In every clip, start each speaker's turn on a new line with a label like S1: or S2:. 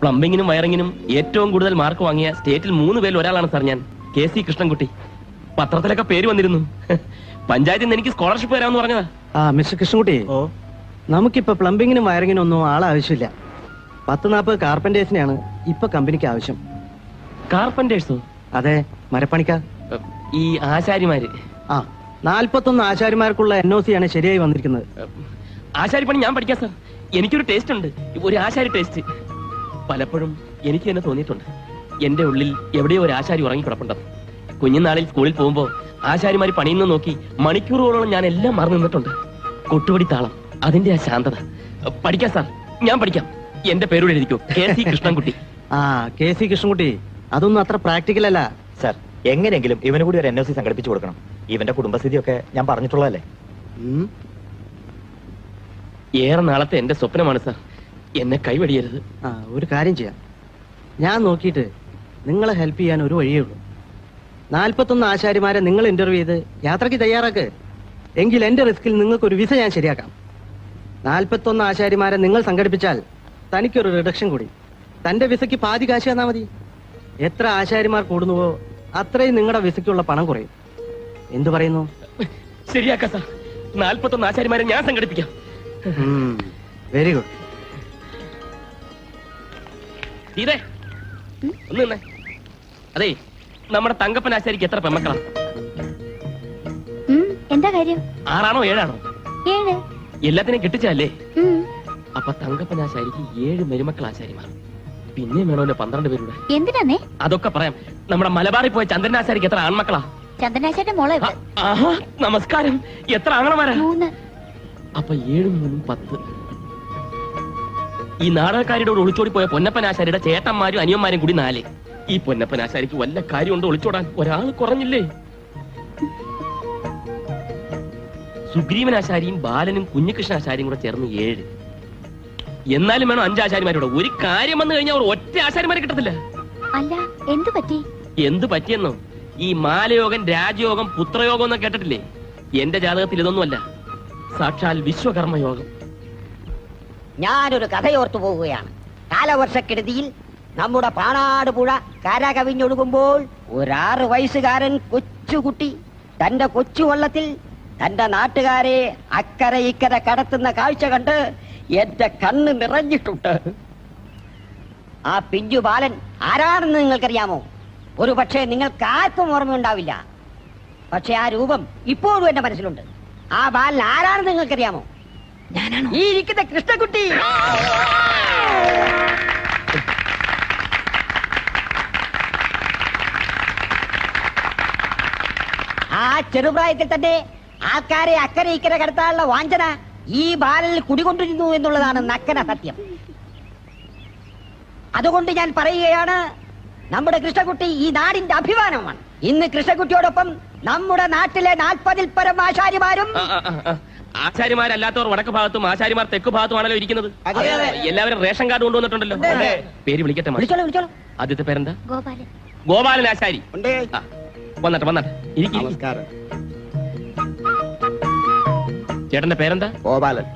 S1: പ്ലംബിങ്ങിനും വയറിങ്ങിനും ഏറ്റവും കൂടുതൽ മാർക്ക് വാങ്ങിയ സ്റ്റേറ്റിൽ മൂന്ന് പേരിൽ ഒരാളാണ് സാർ ഞാൻ കെ സി കൃഷ്ണൻകുട്ടി പത്രത്തിലൊക്കെ പേര് വന്നിരുന്നു പഞ്ചായത്തിൽ നിന്ന് എനിക്ക് സ്കോളർഷിപ്പ് തരാമെന്ന് പറഞ്ഞതാ
S2: ആ മിസ്റ്റർ കൃഷ്ണൻകുട്ടി
S1: ഓ
S2: നമുക്കിപ്പോ പ്ലംബിങ്ങിനും വയറിങ്ങിനും ഒന്നും ആളെ ആവശ്യമില്ല പത്ത് നാൽപ്പത് കാർപ്പന്റേഴ്സിനെയാണ് ഇപ്പൊ കമ്പനിക്ക് ആവശ്യം
S1: കാർപ്പന്റേഴ്സോ
S2: അതെ മരപ്പണിക്കാർ
S1: ഈ ആശാരിമാര്
S2: ആ നാൽപ്പത്തൊന്ന് ആശാരിമാർക്കുള്ള എൻ ഒ സി ആണ് ശരിയായി വന്നിരിക്കുന്നത്
S1: ആശാരിപ്പണി ഞാൻ പഠിക്കാം സാർ എനിക്കൊരു ടേസ്റ്റ് ഉണ്ട് ഒരു ആശാരി ടേസ്റ്റ് പലപ്പോഴും എനിക്ക് തന്നെ തോന്നിയിട്ടുണ്ട് എന്റെ ഉള്ളിൽ എവിടെയോ ഒരു ആശാരി ഉറങ്ങിക്കിടപ്പുണ്ടെന്ന് കുഞ്ഞുനാളിൽ സ്കൂളിൽ പോകുമ്പോൾ ആശാരിമാര് പണിയുന്നു നോക്കി മണിക്കൂറുകളോളം ഞാൻ എല്ലാം മറന്നു നിന്നിട്ടുണ്ട് കൊട്ടുപടി താളം അതിന്റെ ആ ശാന്തത പഠിക്കാം സാർ ഞാൻ പഠിക്കാം എന്റെ പേരോട് എഴുതിക്കോ കെ സി കൃഷ്ണൻകുട്ടി
S2: ആ കെ സി കൃഷ്ണൻകുട്ടി അതൊന്നും അത്ര പ്രാക്ടിക്കൽ അല്ല
S3: സാർ എങ്ങനെയെങ്കിലും ഇവന് കൂടി ഒരു എൻ ഒ സി സംഘടിപ്പിച്ചു കൊടുക്കണം ഇവന്റെ കുടുംബസ്ഥിതിയൊക്കെ ഞാൻ പറഞ്ഞിട്ടുള്ളതല്ലേ
S2: ഉം.
S1: ഏറെ നാളത്തെ എന്റെ സ്വപ്നമാണ് സാർ എന്നെ കൈവടിയരുത്
S2: ആ ഒരു കാര്യം ചെയ്യാം ഞാൻ നോക്കിയിട്ട് നിങ്ങളെ ഹെൽപ്പ് ചെയ്യാൻ ഒരു വഴിയേ ഉള്ളൂ നാൽപ്പത്തൊന്ന് ആശാരിമാരെ നിങ്ങൾ ഇന്റർവ്യൂ ചെയ്ത് യാത്രയ്ക്ക് തയ്യാറാക്ക് എങ്കിൽ എന്റെ റിസ്കിൽ നിങ്ങൾക്ക് ഒരു വിസ ഞാൻ ശരിയാക്കാം നാൽപ്പത്തൊന്ന് ആശാരിമാരെ നിങ്ങൾ സംഘടിപ്പിച്ചാൽ തനിക്കൊരു റിഡക്ഷൻ കൂടി തന്റെ വിസയ്ക്ക് പാതി കാശ് തന്നാ മതി എത്ര ആശാരിമാർ കൂടുന്നുവോ അത്രയും നിങ്ങളുടെ വിസയ്ക്കുള്ള പണം കുറയും എന്തു പറയുന്നു
S1: ശരിയാക്കാം സാർ നാൽപ്പത്തൊന്ന് ആശാരിമാരെ ഞാൻ സംഘടിപ്പിക്കാം
S2: വെരി ഗുഡ്
S1: ഇതേ ഒന്ന് നിന്നേ അതെ നമ്മുടെ തങ്കപ്പൻ ആശാരിക്ക് എത്ര പെമ്മക്കളാ
S4: ഉം, എന്താ കാര്യം
S1: ആറാണോ ഏഴാണോ
S4: ഏഴ്
S1: എല്ലാത്തിനെയും കെട്ടിച്ചല്ലേ
S4: ഉം,
S1: അപ്പൊ തങ്കപ്പൻ ആശാരിക്ക് ഏഴ് മരുമക്കൾ ആശാരിമാർ പിന്നെയും വേണമല്ലോ പന്ത്രണ്ട് പേരുടെ
S4: എന്തിനാന്നേ
S1: അതൊക്കെ പറയാം നമ്മുടെ മലബാറിൽ പോയ ചന്ദ്രൻ ആശാരിക്ക് എത്ര ആൺമക്കളാ
S4: ചന്ദനാശേന്റെ മോളെ
S1: ആ, ആഹാ നമസ്കാരം എത്ര ആങ്ങളമാരാ
S4: മൂന്ന്
S1: അപ്പൊ ഏഴും മൂന്നും പത്ത് ഈ നാടകക്കാരുടെ കൂടെ ഒളിച്ചോടി പോയ പൊന്നപ്പൻ ആശാരിയുടെ ചേട്ടന്മാരും അനിയന്മാരും കൂടി നാല് ഈ പൊന്നപ്പൻ ആശാരിക്ക് വല്ല കാര്യമുണ്ട് ഒളിച്ചോടാൻ ഒരാൾ കുറഞ്ഞില്ലേ സുഗ്രീവൻ ആശാരിയും ബാലനും കുഞ്ഞികൃഷ്ണ ആശാരിയും കൂടെ ചേർന്ന് ഏഴ് എന്നാലും വേണം അഞ്ച് ആശാരിമാരുടെ ഒരു കാര്യം വന്നു കഴിഞ്ഞാൽ ഒരു ഒറ്റ ആശാരിമാരെ കിട്ടത്തില്ല
S4: അല്ല എന്തു പറ്റി
S1: എന്ത് പറ്റിയെന്നോ ഈ മാലയോഗം രാജയോഗം പുത്രയോഗം എന്നൊക്കെ കേട്ടിട്ടില്ലേ എന്റെ ജാതകത്തിൽ ഇതൊന്നുമല്ല സാക്ഷാൽ വിശ്വകർമ്മയോഗം
S5: ഞാനൊരു കഥയോർത്തു പോവുകയാണ് കാലവർഷക്കെടുതിയിൽ നമ്മുടെ പാണാട് പുഴ കര കവിഞ്ഞൊഴുകുമ്പോൾ ഒരാറ് വയസ്സുകാരൻ കൊച്ചുകുട്ടി തന്റെ കൊച്ചുവള്ളത്തിൽ തന്റെ നാട്ടുകാരെ അക്കരെ ഇക്കരെ കടത്തുന്ന കാഴ്ച കണ്ട് എന്റെ കണ്ണ് നിറഞ്ഞിട്ടുണ്ട് ആ പിഞ്ചു ബാലൻ ആരാണെന്ന് നിങ്ങൾക്കറിയാമോ ഒരു പക്ഷേ നിങ്ങൾക്ക് ആർക്കും ഓർമ്മയുണ്ടാവില്ല പക്ഷെ ആ രൂപം ഇപ്പോഴും എന്റെ മനസ്സിലുണ്ട് ആ ബാലൻ ആരാണെന്ന് നിങ്ങൾക്കറിയാമോ ഞാനാണോ ഈ ഇരിക്കുന്ന കൃഷ്ണകുട്ടി ആ ചെറുപ്രായത്തിൽ തന്നെ ആൾക്കാരെ അക്കരെ ഇക്കരെ കടത്താനുള്ള വാഞ്ചന ഈ ബാലനിൽ കുടികൊണ്ടിരുന്നു എന്നുള്ളതാണ് നക്കന സത്യം അതുകൊണ്ട് ഞാൻ പറയുകയാണ് നമ്മുടെ കൃഷ്ണകുട്ടി ഈ നാടിന്റെ അഭിമാനമാണ് ഇന്ന് കൃഷ്ണകുട്ടിയോടൊപ്പം നമ്മുടെ നാട്ടിലെ നാൽപ്പതിൽ പരം ആശാരിമാരും
S1: ആ, ആ, ആ, ആ. ആശാരിമാരല്ലാത്തവർ വടക്ക് ഭാഗത്തും ആശാരിമാർ തെക്ക് ഭാഗത്തുമാണല്ലോ ഇരിക്കുന്നത്
S5: അതെ, അതെ.
S1: എല്ലാവരും റേഷൻ കാർഡ് കൊണ്ടുവന്നിട്ടുണ്ടല്ലോ
S5: അതെ.
S1: പേര് വിളിക്കട്ടെ മാഷ്.
S5: വിളിച്ചോളൂ വിളിച്ചോളൂ
S1: ആദ്യത്തെ പേരെന്താ
S4: ഗോപാലൻ
S1: ഗോപാലൻ ആശാരി ആ, വന്നട്ടെ വന്നട്ടെ ഇരിക്കും
S6: നമസ്കാരം
S1: ചേട്ടന്റെ പേരെന്താ
S6: ഗോപാലൻ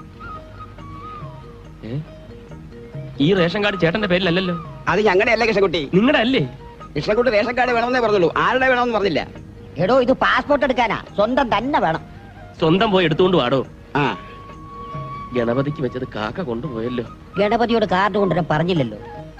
S1: ഏ? ഈ റേഷൻ കാർഡ് ചേട്ടന്റെ പേരിലല്ലല്ലോ
S6: അത് ഞങ്ങളുടെ അല്ല കൃഷ്ണൻകുട്ടി
S1: നിങ്ങളുടെ അല്ലേ
S6: കൃഷ്ണൻകുട്ടി റേഷൻ കാർഡ് വേണമെന്നേ പറഞ്ഞുള്ളൂ ആരുടെ വേണമെന്ന് പറഞ്ഞില്ല
S5: എടോ ഇത് പാസ്പോർട്ട് എടുക്കാനാ സ്വന്തം തന്നെ വേണം
S1: സ്വന്തം പോയി എടുത്തുകൊണ്ട് വാടോ
S6: ആ
S1: ഗണപതിക്ക് വെച്ചത് കാക്ക കൊണ്ടുപോയല്ലോ
S5: ഗണപതിയോട് കാർഡ് കൊണ്ടുവരാൻ പറഞ്ഞില്ലല്ലോ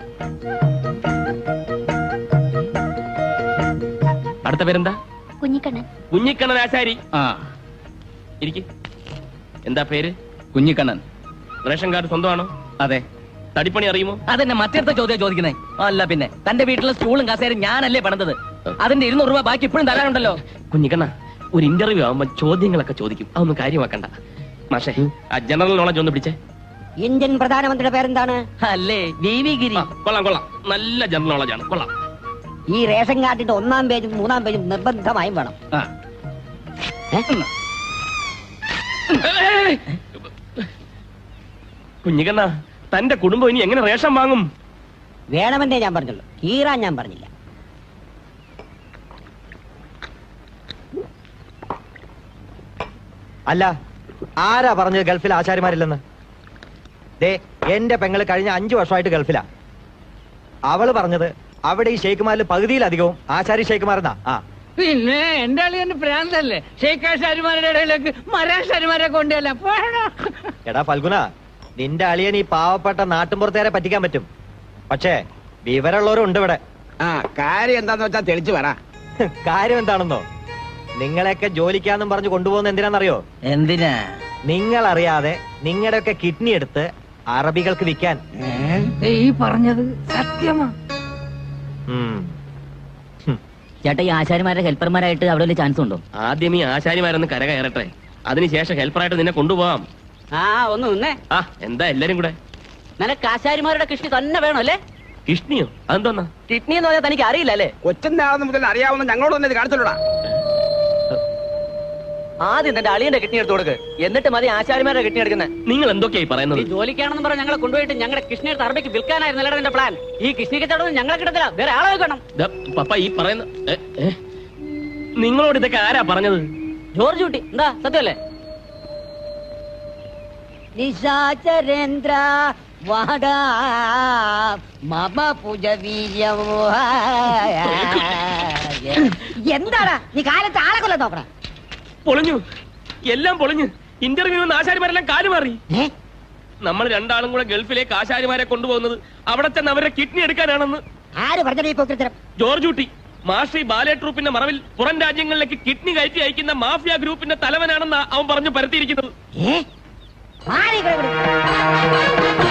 S1: അടുത്ത പേരെന്താ
S4: കുഞ്ഞിക്കണ്ണൻ
S1: കുഞ്ഞിക്കണ്ണൻ ആശാരി
S7: ആ
S1: ഇരിക്ക് എന്താ പേര്
S7: കുഞ്ഞിക്കണ്ണൻ
S1: റേഷൻ കാർഡ് സ്വന്തമാണോ
S7: അതെ
S1: തടിപ്പണി അറിയുമോ
S7: അതെന്നെ മറ്റടുത്ത ചോദ്യം ചോദിക്കുന്നേ അല്ല പിന്നെ തന്റെ വീട്ടിലെ സ്റ്റൂളും കസേരയും ഞാനല്ലേ പണിതത് അതിന്റെ ഇരുന്നൂറ് രൂപ ബാക്കി ഇപ്പോഴും തരാനുണ്ടല്ലോ
S1: കുഞ്ഞിക്കണ്ണ ഒരു ഇന്റർവ്യൂ ആവുമ്പോ ചോദ്യങ്ങളൊക്കെ ചോദിക്കും അതൊന്നും കാര്യമാക്കണ്ട മാഷേ ആ ജനറൽ നോളജ് ഒന്ന് പിടിച്ചേ
S5: ഇന്ത്യൻ പ്രധാനമന്ത്രിയുടെ പേരെന്താണ്
S7: അല്ലേ വി വി ഗിരി
S1: ആ, കൊള്ളാം കൊള്ളാം നല്ല ജനറൽ നോളജ് ആണ് കൊള്ളാം
S5: ഈ റേഷൻ കാർഡിന്റെ ഒന്നാം പേജും മൂന്നാം പേജും നിർബന്ധമായും വേണം
S7: ആ.
S1: കുഞ്ഞിക്കണ്ണ തന്റെ കുടുംബം ഇനി എങ്ങനെ റേഷൻ വാങ്ങും
S5: വേണമെന്നേ ഞാൻ പറഞ്ഞുള്ളൂ കീറാൻ ഞാൻ പറഞ്ഞില്ല
S3: അല്ല ആരാ പറഞ്ഞത് ഗൾഫിൽ ആശാരിമാരില്ലെന്ന് ദേ എന്റെ പെങ്ങള് കഴിഞ്ഞ അഞ്ചു വർഷമായിട്ട് ഗൾഫിലാ അവള് പറഞ്ഞത് അവിടെ ഈ ഷെയ്ഖുമാരിൽ പകുതിയിലധികവും ആശാരി ഷെയ്ഖുമാരെന്നാ ആ
S8: പിന്നെ എന്റെ അളിയന് പ്രാന്തല്ലേ ഷെയ്ക്കാശാരിമാരുടെ ഇടയിലേക്ക് മരാശാരിമാരെ കൊണ്ടുവല്ല
S3: എടാ ഫൽഗുന നിന്റെ അളിയൻ ഈ പാവപ്പെട്ട നാട്ടുമ്പുറത്തേരെ പറ്റിക്കാൻ പറ്റും പക്ഷേ വിവരമുള്ളവരും ഉണ്ട് ഇവിടെ
S6: ആ കാര്യം എന്താന്ന് വെച്ചാ തെളിച്ചു പറ
S3: കാര്യം എന്താണെന്നോ നിങ്ങളെയൊക്കെ ജോലിക്കാന്നും പറഞ്ഞു കൊണ്ടുപോകുന്ന എന്തിനാണെന്നറിയോ
S7: എന്തിനാ
S3: നിങ്ങൾ അറിയാതെ നിങ്ങളുടെയൊക്കെ കിഡ്നി എടുത്ത് അറബികൾക്ക് വിൽക്കാൻ
S8: ഈ പറഞ്ഞത് സത്യമാ
S3: ഉം.
S7: ചേട്ടാ ഈ ആശാരിമാരുടെ ഹെൽപ്പർമാരായിട്ട് അവിടെ വല്ല ചാൻസ് ഉണ്ടോ
S1: ആദ്യം ഈ ആശാരിമാരൊന്ന് കരകയറട്ടെ അതിനുശേഷം ഹെൽപ്പറായിട്ട് നിന്നെ കൊണ്ടുപോവാം
S7: ആ ഒന്ന് നിന്നേ
S1: ആ എന്താ എല്ലാരും കൂടെ
S7: നിനക്ക് ആശാരിമാരുടെ കൃഷി തന്നെ വേണം അല്ലേ
S1: കിഷ്ണിയോ അതെന്തോന്നാ
S7: കിഡ്നി എന്ന് പറഞ്ഞാൽ തനിക്ക് അറിയില്ല അല്ലേ
S6: കൊച്ചിന്റെ ആളെന്ന് മുതൽ അറിയാവുന്ന ഞങ്ങളോട് തന്നെ ഇത് കാണിച്ചല്ലോടാ
S7: ആദ്യം തന്റെ അളിയന്റെ കിഡ്നി എടുത്ത് കൊടുക്ക് എന്നിട്ട് മതി ആശാരിമാരുടെ കിഡ്നി എടുക്കുന്നത്
S1: നിങ്ങൾ എന്തൊക്കെയായി പറയുന്നത്
S7: ജോലിക്കാണെന്ന് പറഞ്ഞ് ഞങ്ങളെ കൊണ്ടുപോയിട്ട് ഞങ്ങളുടെ കൃഷ്ണ എടുത്ത് അറബിക്ക് വിൽക്കാനായിരുന്നല്ലോ നിന്റെ പ്ലാൻ ഈ കൃഷ്ണി കച്ചവടം ഞങ്ങളെ കിട്ടത്തില്ല വേറെ ആളെ വെക്കണം
S1: ദാ, പപ്പ ഈ പറയുന്ന ഏ, ഏ? നിങ്ങളോട് ഇതൊക്കെ ആരാ പറഞ്ഞത്
S7: ജോർജ് കുട്ടി എന്താ സത്യമല്ലേ
S5: നിശാചരേന്ദ്ര വാടാ മമ പുജവീര്യം എന്താടാ നീ കാലത്ത് ആളെ കൊല്ലം നോക്കണ
S1: പൊളിഞ്ഞു എല്ലാം പൊളിഞ്ഞു ഇന്റർവ്യൂ ആശാരിമാരെല്ലാം കാലുമാറി
S5: ഏ
S1: നമ്മൾ രണ്ടാളും കൂടെ ഗൾഫിലേക്ക് ആശാരിമാരെ കൊണ്ടുപോകുന്നത് അവിടെ ചെന്ന് അവരുടെ കിഡ്നി എടുക്കാനാണെന്ന്
S5: ആര് പറഞ്ഞത് ഈ പോക്കൃത്തരം
S1: ജോർജ് കുട്ടി മാഷി ബാലെ ട്രൂപ്പിന്റെ മറവിൽ പുറം രാജ്യങ്ങളിലേക്ക് കിഡ്നി കയറ്റി അയക്കുന്ന മാഫിയ ഗ്രൂപ്പിന്റെ തലവനാണെന്ന് അവൻ പറഞ്ഞു പരത്തിയിരിക്കുന്നത്
S5: ഏ മാറി ഇവിടെ ഇവിടെ.